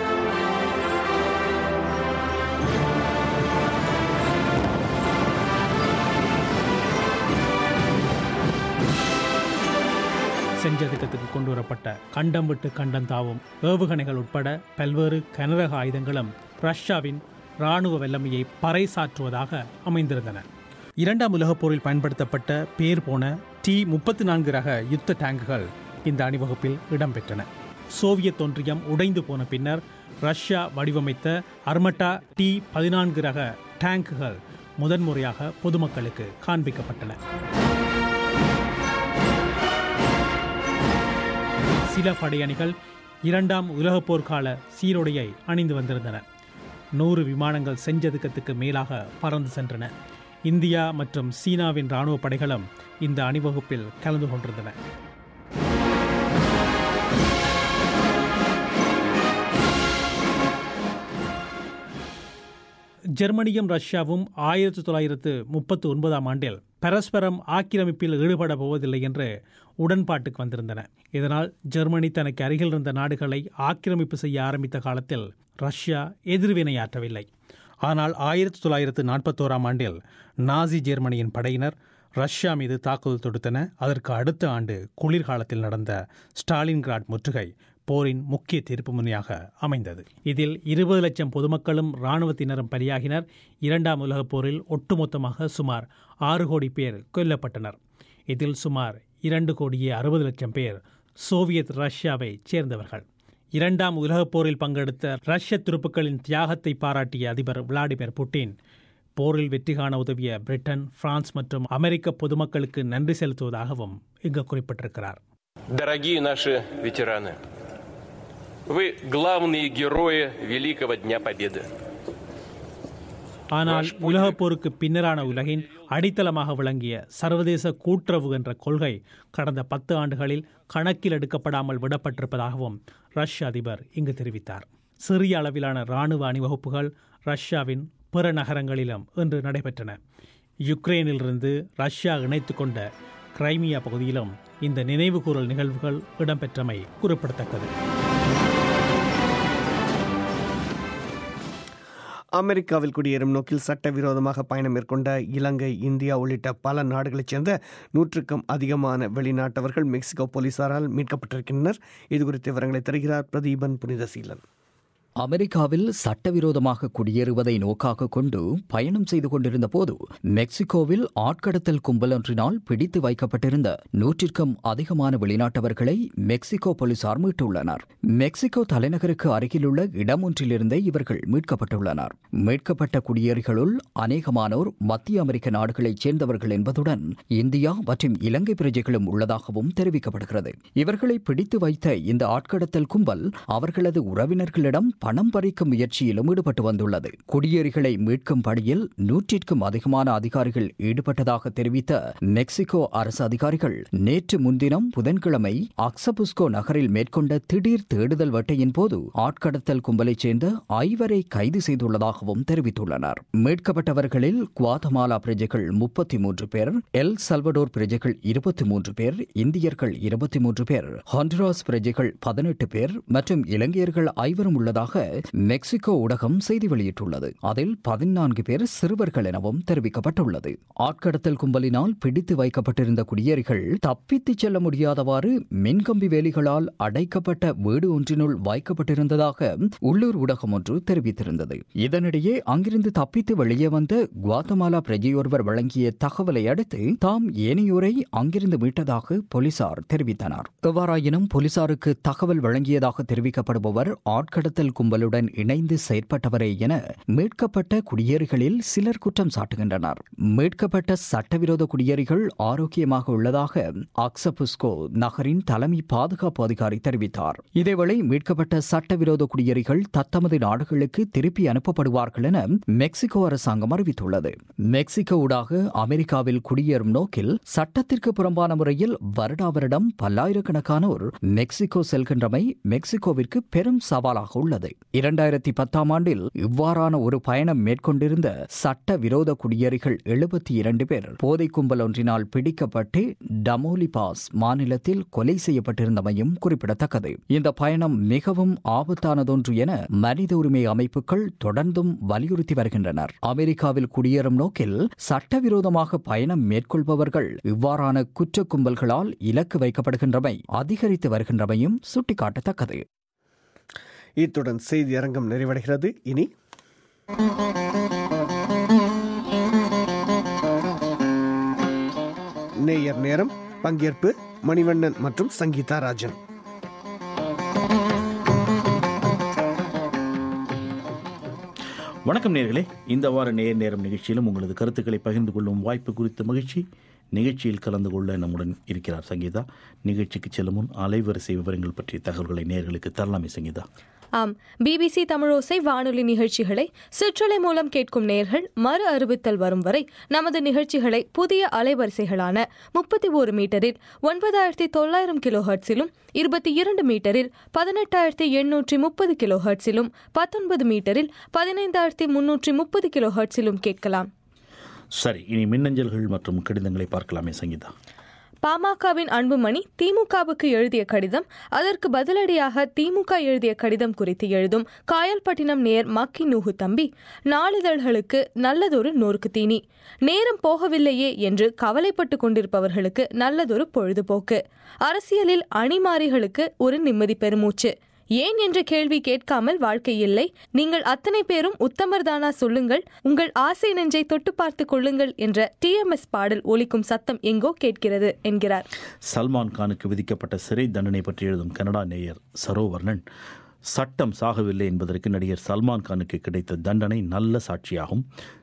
செஞ்சதுக்கத்துக்கு கொண்டு வரப்பட்ட கண்டம் விட்டு கண்டம் தாவும் ஏவுகணைகள் உட்பட பல்வேறு கனரக ஆயுதங்களும் ரஷ்யாவின் இராணுவ வல்லமையை பறைசாற்றுவதாக அமைந்திருந்தன இரண்டாம் உலகப் போரில் பயன்படுத்தப்பட்ட பேர் போன டி முப்பத்தி நான்கு ரக யுத்த டேங்குகள் இந்த அணிவகுப்பில் இடம்பெற்றன சோவியத் ஒன்றியம் உடைந்து போன பின்னர் ரஷ்யா வடிவமைத்த அர்மட்டா டி பதினான்கு ரக டேங்குகள் முதன்முறையாக பொதுமக்களுக்கு காண்பிக்கப்பட்டன சில படையணிகள் இரண்டாம் உலகப் போர்க்கால சீருடையை அணிந்து வந்திருந்தன நூறு விமானங்கள் செஞ்சதுக்கத்துக்கு மேலாக பறந்து சென்றன இந்தியா மற்றும் சீனாவின் இராணுவ படைகளும் இந்த அணிவகுப்பில் கலந்து கொண்டிருந்தன ஜெர்மனியும் ரஷ்யாவும் ஆயிரத்தி தொள்ளாயிரத்து முப்பத்து ஒன்பதாம் ஆண்டில் பரஸ்பரம் ஆக்கிரமிப்பில் ஈடுபட போவதில்லை என்று உடன்பாட்டுக்கு வந்திருந்தன இதனால் ஜெர்மனி தனக்கு அருகில் இருந்த நாடுகளை ஆக்கிரமிப்பு செய்ய ஆரம்பித்த காலத்தில் ரஷ்யா எதிர்வினையாற்றவில்லை ஆனால் ஆயிரத்தி தொள்ளாயிரத்து நாற்பத்தோராம் ஆண்டில் நாசி ஜெர்மனியின் படையினர் ரஷ்யா மீது தாக்குதல் தொடுத்தன அதற்கு அடுத்த ஆண்டு குளிர்காலத்தில் நடந்த ஸ்டாலின்கிராட் முற்றுகை போரின் முக்கிய திருப்புமுனையாக அமைந்தது இதில் இருபது லட்சம் பொதுமக்களும் இராணுவத்தினரும் பலியாகினர் இரண்டாம் உலகப் போரில் ஒட்டுமொத்தமாக சுமார் ஆறு கோடி பேர் கொல்லப்பட்டனர் இதில் சுமார் இரண்டு கோடியே அறுபது லட்சம் பேர் சோவியத் ரஷ்யாவை சேர்ந்தவர்கள் இரண்டாம் உலகப் போரில் பங்கெடுத்த ரஷ்ய துருப்புக்களின் தியாகத்தை பாராட்டிய அதிபர் விளாடிமிர் புட்டின் போரில் வெற்றி காண உதவிய பிரிட்டன் பிரான்ஸ் மற்றும் அமெரிக்க பொதுமக்களுக்கு நன்றி செலுத்துவதாகவும் இங்கு குறிப்பிட்டிருக்கிறார் Дорогие наши ветераны, вы главные герои Великого Дня Победы. ஆனால் உலகப் போருக்கு பின்னரான உலகின் அடித்தளமாக விளங்கிய சர்வதேச கூட்டுறவு என்ற கொள்கை கடந்த பத்து ஆண்டுகளில் கணக்கில் எடுக்கப்படாமல் விடப்பட்டிருப்பதாகவும் ரஷ்ய அதிபர் இங்கு தெரிவித்தார் சிறிய அளவிலான இராணுவ அணிவகுப்புகள் ரஷ்யாவின் பிற நகரங்களிலும் இன்று நடைபெற்றன யுக்ரைனிலிருந்து ரஷ்யா இணைத்து கொண்ட கிரைமியா பகுதியிலும் இந்த நினைவுகூரல் நிகழ்வுகள் இடம்பெற்றமை குறிப்பிடத்தக்கது அமெரிக்காவில் குடியேறும் நோக்கில் சட்டவிரோதமாக பயணம் மேற்கொண்ட இலங்கை இந்தியா உள்ளிட்ட பல நாடுகளைச் சேர்ந்த நூற்றுக்கும் அதிகமான வெளிநாட்டவர்கள் மெக்சிகோ போலீசாரால் மீட்கப்பட்டிருக்கின்றனர் இது குறித்த விவரங்களை தருகிறார் பிரதீபன் புனிதசீலன் அமெரிக்காவில் சட்டவிரோதமாக குடியேறுவதை நோக்காக கொண்டு பயணம் செய்து கொண்டிருந்த போது மெக்சிகோவில் ஆட்கடத்தல் கும்பலொன்றினால் பிடித்து வைக்கப்பட்டிருந்த நூற்றிற்கும் அதிகமான வெளிநாட்டவர்களை மெக்சிகோ போலீசார் மீட்டுள்ளனர் மெக்சிகோ தலைநகருக்கு அருகிலுள்ள இடம் ஒன்றிலிருந்தே இவர்கள் மீட்கப்பட்டுள்ளனர் மீட்கப்பட்ட குடியேறிகளுள் அநேகமானோர் மத்திய அமெரிக்க நாடுகளைச் சேர்ந்தவர்கள் என்பதுடன் இந்தியா மற்றும் இலங்கை பிரஜைகளும் உள்ளதாகவும் தெரிவிக்கப்படுகிறது இவர்களை பிடித்து வைத்த இந்த ஆட்கடத்தல் கும்பல் அவர்களது உறவினர்களிடம் பணம் பறிக்கும் முயற்சியிலும் ஈடுபட்டு வந்துள்ளது குடியேறிகளை மீட்கும் பணியில் நூற்றிற்கும் அதிகமான அதிகாரிகள் ஈடுபட்டதாக தெரிவித்த மெக்சிகோ அரசு அதிகாரிகள் நேற்று முன்தினம் புதன்கிழமை அக்சபுஸ்கோ நகரில் மேற்கொண்ட திடீர் தேடுதல் வேட்டையின் போது ஆட்கடத்தல் கும்பலைச் சேர்ந்த ஐவரை கைது செய்துள்ளதாகவும் தெரிவித்துள்ளனர் மீட்கப்பட்டவர்களில் குவாதமாலா பிரஜைகள் முப்பத்தி மூன்று பேர் எல் சல்வடோர் பிரஜைகள் இருபத்தி மூன்று பேர் இந்தியர்கள் இருபத்தி மூன்று பேர் ஹாண்டுராஸ் பிரஜைகள் பதினெட்டு பேர் மற்றும் இலங்கையர்கள் ஐவரும் உள்ளதாக மெக்சிகோ ஊடகம் செய்தி வெளியிட்டுள்ளது அதில் பதினான்கு பேர் சிறுவர்கள் எனவும் தெரிவிக்கப்பட்டுள்ளது ஆட்கடத்தல் கும்பலினால் பிடித்து வைக்கப்பட்டிருந்த குடியேறிகள் தப்பித்துச் செல்ல முடியாதவாறு மின்கம்பி வேலிகளால் அடைக்கப்பட்ட வீடு ஒன்றினுள் வைக்கப்பட்டிருந்ததாக உள்ளூர் ஊடகம் ஒன்று தெரிவித்திருந்தது இதனிடையே அங்கிருந்து தப்பித்து வெளியே வந்த குவாத்தமாலா பிரஜையொருவர் வழங்கிய தகவலை அடுத்து தாம் ஏனையோரை அங்கிருந்து மீட்டதாக போலீசார் தெரிவித்தனர் எவ்வாறாயினும் போலீசாருக்கு தகவல் வழங்கியதாக தெரிவிக்கப்படுபவர் ஆட்கடத்தல் கும்பலுடன் இணைந்து செயற்பட்டவரே என மீட்கப்பட்ட குடியேறிகளில் சிலர் குற்றம் சாட்டுகின்றனர் மீட்கப்பட்ட சட்டவிரோத குடியேறிகள் ஆரோக்கியமாக உள்ளதாக அக்சபுஸ்கோ நகரின் தலைமை பாதுகாப்பு அதிகாரி தெரிவித்தார் இதேவேளை மீட்கப்பட்ட சட்டவிரோத குடியேறிகள் தத்தமது நாடுகளுக்கு திருப்பி அனுப்பப்படுவார்கள் என மெக்சிகோ அரசாங்கம் அறிவித்துள்ளது மெக்சிகோ ஊடாக அமெரிக்காவில் குடியேறும் நோக்கில் சட்டத்திற்கு புறம்பான முறையில் வருடா வருடம் பல்லாயிரக்கணக்கானோர் மெக்சிகோ செல்கின்றமை மெக்சிகோவிற்கு பெரும் சவாலாக உள்ளது இரண்டாயிரத்தி பத்தாம் ஆண்டில் இவ்வாறான ஒரு பயணம் மேற்கொண்டிருந்த சட்ட விரோத குடியேறிகள் எழுபத்தி இரண்டு பேர் போதை கும்பல் ஒன்றினால் பிடிக்கப்பட்டு டமோலி பாஸ் மாநிலத்தில் கொலை செய்யப்பட்டிருந்தமையும் குறிப்பிடத்தக்கது இந்த பயணம் மிகவும் ஆபத்தானதொன்று என மனித உரிமை அமைப்புகள் தொடர்ந்தும் வலியுறுத்தி வருகின்றனர் அமெரிக்காவில் குடியேறும் நோக்கில் சட்டவிரோதமாக பயணம் மேற்கொள்பவர்கள் இவ்வாறான குற்ற கும்பல்களால் இலக்கு வைக்கப்படுகின்றமை அதிகரித்து வருகின்றமையும் சுட்டிக்காட்டத்தக்கது இத்துடன் செய்தி அரங்கம் நிறைவடைகிறது இனி நேயர் நேரம் பங்கேற்பு மணிவண்ணன் மற்றும் சங்கீதா ராஜன் வணக்கம் நேர்களே இந்த வார நேர் நேரம் நிகழ்ச்சியிலும் உங்களது கருத்துக்களை பகிர்ந்து கொள்ளும் வாய்ப்பு குறித்த மகிழ்ச்சி நிகழ்ச்சியில் கலந்து கொள்ள நம்முடன் இருக்கிறார் சங்கீதா நிகழ்ச்சிக்கு செல்லும் முன் அலைவரிசை விவரங்கள் பற்றிய தகவல்களை நேர்களுக்கு தரலாமே சங்கீதா ஆம் பிபிசி தமிழோசை வானொலி நிகழ்ச்சிகளை சிற்றலை மூலம் கேட்கும் நேர்கள் மறு அறிவித்தல் வரும் வரை நமது நிகழ்ச்சிகளை புதிய அலைவரிசைகளான முப்பத்தி ஒரு மீட்டரில் ஒன்பதாயிரத்தி தொள்ளாயிரம் கிலோ ஹர்ட்ஸிலும் இருபத்தி இரண்டு மீட்டரில் பதினெட்டாயிரத்தி எண்ணூற்றி முப்பது கிலோ ஹர்ட்ஸிலும் பத்தொன்பது மீட்டரில் பதினைந்தாயிரத்தி முன்னூற்றி முப்பது கிலோ ஹர்ட்ஸிலும் கேட்கலாம் சரி இனி மின்னஞ்சல்கள் மற்றும் கடிதங்களை பார்க்கலாமே சங்கீதா பாமகவின் அன்புமணி திமுகவுக்கு எழுதிய கடிதம் அதற்கு பதிலடியாக திமுக எழுதிய கடிதம் குறித்து எழுதும் காயல்பட்டினம் நேர் மக்கி நூகு தம்பி நாளிதழ்களுக்கு நல்லதொரு நோருக்கு தீனி நேரம் போகவில்லையே என்று கவலைப்பட்டு கொண்டிருப்பவர்களுக்கு நல்லதொரு பொழுதுபோக்கு அரசியலில் அணிமாறிகளுக்கு ஒரு நிம்மதி பெருமூச்சு ஏன் என்ற கேள்வி கேட்காமல் வாழ்க்கை இல்லை நீங்கள் அத்தனை பேரும் உத்தமர்தானா சொல்லுங்கள் உங்கள் ஆசை நெஞ்சை தொட்டு பார்த்து கொள்ளுங்கள் என்ற டிஎம்எஸ் பாடல் ஒலிக்கும் சத்தம் எங்கோ கேட்கிறது என்கிறார் சல்மான் கானுக்கு விதிக்கப்பட்ட சிறை தண்டனை பற்றி எழுதும் கனடா நேயர் சரோவர்ணன் சட்டம் சாகவில்லை என்பதற்கு நடிகர் சல்மான் கானுக்கு கிடைத்த தண்டனை நல்ல சாட்சியாகும்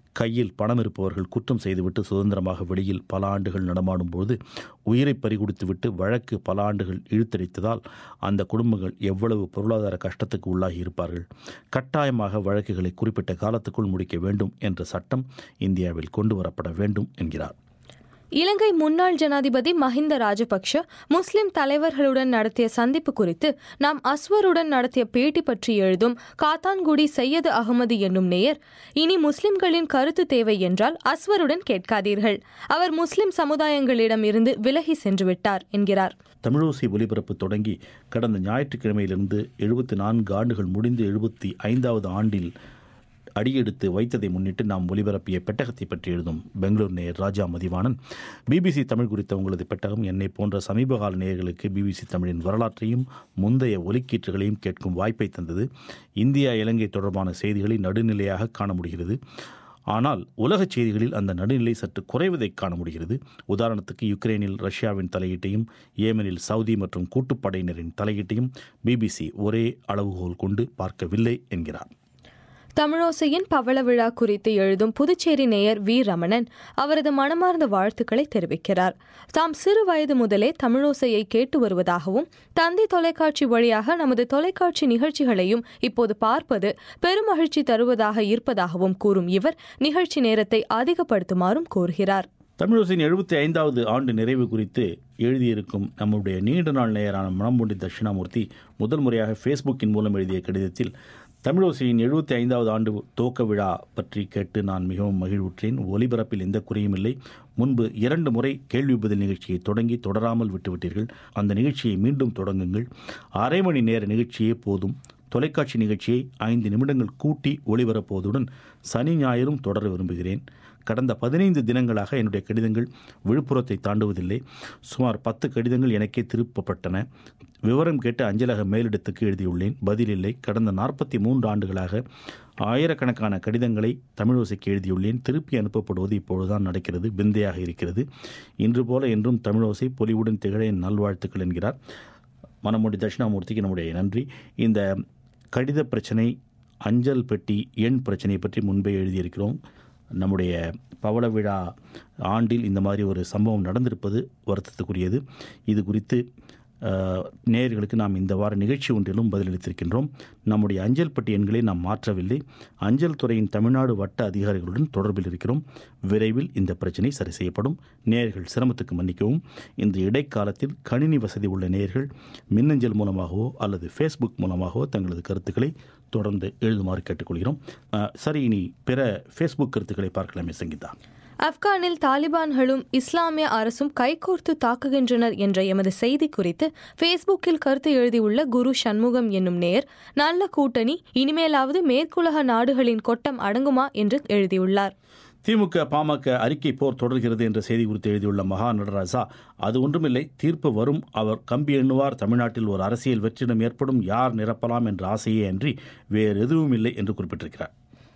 கையில் பணம் இருப்பவர்கள் குற்றம் செய்துவிட்டு சுதந்திரமாக வெளியில் பல ஆண்டுகள் நடமாடும் போது உயிரை பறிகொடுத்துவிட்டு வழக்கு பல ஆண்டுகள் இழுத்தடித்ததால் அந்த குடும்பங்கள் எவ்வளவு பொருளாதார கஷ்டத்துக்கு உள்ளாகி இருப்பார்கள் கட்டாயமாக வழக்குகளை குறிப்பிட்ட காலத்துக்குள் முடிக்க வேண்டும் என்ற சட்டம் இந்தியாவில் கொண்டு வரப்பட வேண்டும் என்கிறார் இலங்கை முன்னாள் ஜனாதிபதி மஹிந்த ராஜபக்ஷ முஸ்லிம் தலைவர்களுடன் நடத்திய சந்திப்பு குறித்து நாம் அஸ்வருடன் நடத்திய பேட்டி பற்றி எழுதும் காத்தான்குடி சையது அகமது என்னும் நேயர் இனி முஸ்லிம்களின் கருத்து தேவை என்றால் அஸ்வருடன் கேட்காதீர்கள் அவர் முஸ்லிம் சமுதாயங்களிடம் இருந்து விலகி சென்று விட்டார் என்கிறார் தமிழோசை ஒலிபரப்பு தொடங்கி கடந்த ஞாயிற்றுக்கிழமையிலிருந்து எழுபத்தி நான்கு ஆண்டுகள் முடிந்து எழுபத்தி ஐந்தாவது ஆண்டில் அடியெடுத்து வைத்ததை முன்னிட்டு நாம் ஒலிபரப்பிய பெட்டகத்தை பற்றி எழுதும் பெங்களூர் நேயர் ராஜா மதிவாணன் பிபிசி தமிழ் குறித்த உங்களது பெட்டகம் என்னை போன்ற சமீபகால நேயர்களுக்கு பிபிசி தமிழின் வரலாற்றையும் முந்தைய ஒலிக்கீற்றுகளையும் கேட்கும் வாய்ப்பை தந்தது இந்தியா இலங்கை தொடர்பான செய்திகளை நடுநிலையாக காண முடிகிறது ஆனால் உலகச் செய்திகளில் அந்த நடுநிலை சற்று குறைவதை காண முடிகிறது உதாரணத்துக்கு யுக்ரைனில் ரஷ்யாவின் தலையீட்டையும் ஏமனில் சவுதி மற்றும் கூட்டுப்படையினரின் தலையீட்டையும் பிபிசி ஒரே அளவுகோல் கொண்டு பார்க்கவில்லை என்கிறார் தமிழோசையின் பவள விழா குறித்து எழுதும் புதுச்சேரி நேயர் வி ரமணன் அவரது மனமார்ந்த வாழ்த்துக்களை தெரிவிக்கிறார் தாம் சிறு வயது முதலே தமிழோசையை கேட்டு வருவதாகவும் தந்தை தொலைக்காட்சி வழியாக நமது தொலைக்காட்சி நிகழ்ச்சிகளையும் இப்போது பார்ப்பது பெருமகிழ்ச்சி தருவதாக இருப்பதாகவும் கூறும் இவர் நிகழ்ச்சி நேரத்தை அதிகப்படுத்துமாறும் கூறுகிறார் தமிழரசின் எழுபத்தி ஐந்தாவது ஆண்டு நிறைவு குறித்து எழுதியிருக்கும் நம்முடைய நீண்ட நாள் நேயரான மணம்பொண்டி தட்சிணாமூர்த்தி முதல் முறையாக ஃபேஸ்புக்கின் மூலம் எழுதிய கடிதத்தில் தமிழோசையின் எழுபத்தி ஐந்தாவது ஆண்டு துவக்க விழா பற்றி கேட்டு நான் மிகவும் மகிழ்வுற்றேன் ஒலிபரப்பில் எந்த குறையும் இல்லை முன்பு இரண்டு முறை கேள்வி பதில் நிகழ்ச்சியை தொடங்கி தொடராமல் விட்டுவிட்டீர்கள் அந்த நிகழ்ச்சியை மீண்டும் தொடங்குங்கள் அரை மணி நேர நிகழ்ச்சியே போதும் தொலைக்காட்சி நிகழ்ச்சியை ஐந்து நிமிடங்கள் கூட்டி ஒளிபரப்புவதுடன் சனி ஞாயிறும் தொடர விரும்புகிறேன் கடந்த பதினைந்து தினங்களாக என்னுடைய கடிதங்கள் விழுப்புரத்தை தாண்டுவதில்லை சுமார் பத்து கடிதங்கள் எனக்கே திருப்பப்பட்டன விவரம் கேட்டு அஞ்சலக மேலிடத்துக்கு எழுதியுள்ளேன் பதில் இல்லை கடந்த நாற்பத்தி மூன்று ஆண்டுகளாக ஆயிரக்கணக்கான கடிதங்களை தமிழோசைக்கு எழுதியுள்ளேன் திருப்பி அனுப்பப்படுவது இப்பொழுதுதான் நடக்கிறது விந்தையாக இருக்கிறது இன்று போல என்றும் தமிழோசை பொலிவுடன் திகழ என் நல்வாழ்த்துக்கள் என்கிறார் மனமுடி தட்சிணாமூர்த்திக்கு நம்முடைய நன்றி இந்த கடித பிரச்சனை அஞ்சல் பெட்டி எண் பிரச்சனை பற்றி முன்பே எழுதியிருக்கிறோம் நம்முடைய பவள விழா ஆண்டில் இந்த மாதிரி ஒரு சம்பவம் நடந்திருப்பது வருத்தத்துக்குரியது இது குறித்து அஹ், நேயர்களுக்கு நாம் இந்த வார நிகழ்ச்சி ஒன்றிலும் பதிலளித்திருக்கின்றோம் நம்முடைய அஞ்சல் பட்டி எண்களை நாம் மாற்றவில்லை அஞ்சல் துறையின் தமிழ்நாடு வட்ட அதிகாரிகளுடன் தொடர்பில் இருக்கிறோம் விரைவில் இந்த பிரச்சனை சரி செய்யப்படும் நேயர்கள் சிரமத்துக்கு மன்னிக்கவும் இந்த இடைக்காலத்தில் கணினி வசதி உள்ள நேயர்கள் மின்னஞ்சல் மூலமாகவோ அல்லது ஃபேஸ்புக் மூலமாகவோ தங்களது கருத்துக்களை தொடர்ந்து எழுதுமாறு கேட்டுக்கொள்கிறோம் அஹ், சரி இனி பிற ஃபேஸ்புக் கருத்துக்களை பார்க்கலாமே சங்கீதா ஆப்கானில் தாலிபான்களும் இஸ்லாமிய அரசும் கைகோர்த்து தாக்குகின்றனர் என்ற எமது செய்தி குறித்து ஃபேஸ்புக்கில் கருத்து எழுதியுள்ள குரு சண்முகம் என்னும் நேர் நல்ல கூட்டணி இனிமேலாவது மேற்குலக நாடுகளின் கொட்டம் அடங்குமா என்று எழுதியுள்ளார் திமுக பாமக அறிக்கை போர் தொடர்கிறது என்ற செய்தி குறித்து எழுதியுள்ள மகா நடராஜா அது ஒன்றுமில்லை தீர்ப்பு வரும் அவர் கம்பி எண்ணுவார் தமிழ்நாட்டில் ஒரு அரசியல் வெற்றிடம் ஏற்படும் யார் நிரப்பலாம் என்ற ஆசையே அன்றி வேறு எதுவும் இல்லை என்று குறிப்பிட்டிருக்கிறார்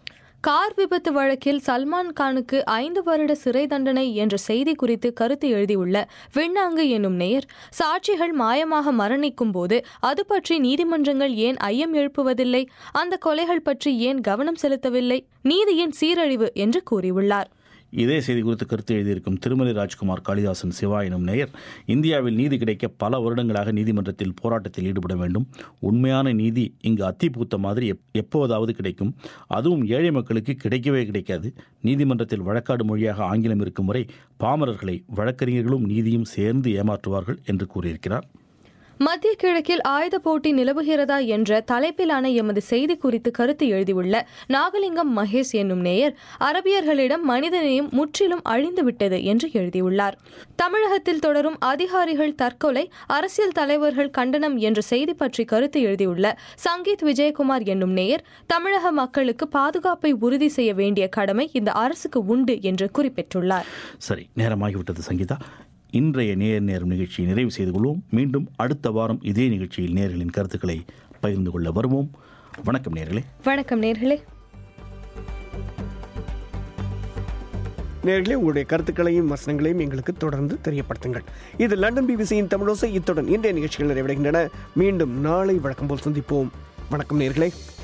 கார் விபத்து வழக்கில் சல்மான் கானுக்கு ஐந்து வருட சிறை தண்டனை என்ற செய்தி குறித்து கருத்து எழுதியுள்ள விண்ணாங்கு என்னும் நேயர் சாட்சிகள் மாயமாக மரணிக்கும் போது அது பற்றி நீதிமன்றங்கள் ஏன் ஐயம் எழுப்புவதில்லை அந்த கொலைகள் பற்றி ஏன் கவனம் செலுத்தவில்லை நீதியின் சீரழிவு என்று கூறியுள்ளார் இதே செய்தி குறித்து கருத்து எழுதியிருக்கும் திருமலை ராஜ்குமார் காளிதாசன் சிவா எனும் நேயர் இந்தியாவில் நீதி கிடைக்க பல வருடங்களாக நீதிமன்றத்தில் போராட்டத்தில் ஈடுபட வேண்டும் உண்மையான நீதி இங்கு அத்தி பூத்த மாதிரி எப்- எப்போதாவது கிடைக்கும் அதுவும் ஏழை மக்களுக்கு கிடைக்கவே கிடைக்காது நீதிமன்றத்தில் வழக்காடு மொழியாக ஆங்கிலம் இருக்கும் வரை பாமரர்களை வழக்கறிஞர்களும் நீதியும் சேர்ந்து ஏமாற்றுவார்கள் என்று கூறியிருக்கிறார் மத்திய கிழக்கில் ஆயுத போட்டி நிலவுகிறதா என்ற தலைப்பிலான எமது செய்தி குறித்து கருத்து எழுதியுள்ள நாகலிங்கம் மகேஷ் என்னும் நேயர் அரபியர்களிடம் மனிதநேயம் முற்றிலும் அழிந்துவிட்டது என்று எழுதியுள்ளார் தமிழகத்தில் தொடரும் அதிகாரிகள் தற்கொலை அரசியல் தலைவர்கள் கண்டனம் என்ற செய்தி பற்றி கருத்து எழுதியுள்ள சங்கீத் விஜயகுமார் என்னும் நேயர் தமிழக மக்களுக்கு பாதுகாப்பை உறுதி செய்ய வேண்டிய கடமை இந்த அரசுக்கு உண்டு என்று குறிப்பிட்டுள்ளார் சரி நேரமாகிவிட்டது சங்கீதா இன்றைய நேர் நேரம் நிகழ்ச்சியை நிறைவு செய்து கொள்வோம் மீண்டும் அடுத்த வாரம் இதே நிகழ்ச்சியில் நேர்களின் கருத்துக்களை பகிர்ந்து கொள்ள வருவோம் வணக்கம் நேர்களே வணக்கம் நேர்களே நேர்களே உங்களுடைய கருத்துக்களையும் வசனங்களையும் எங்களுக்கு தொடர்ந்து தெரியப்படுத்துங்கள் இது லண்டன் பிபிசியின் தமிழோசை இத்துடன் இன்றைய நிகழ்ச்சிகள் நிறைவடைகின்றன மீண்டும் நாளை வழக்கம் போல் சந்திப்போம் வணக்கம் நேர்களே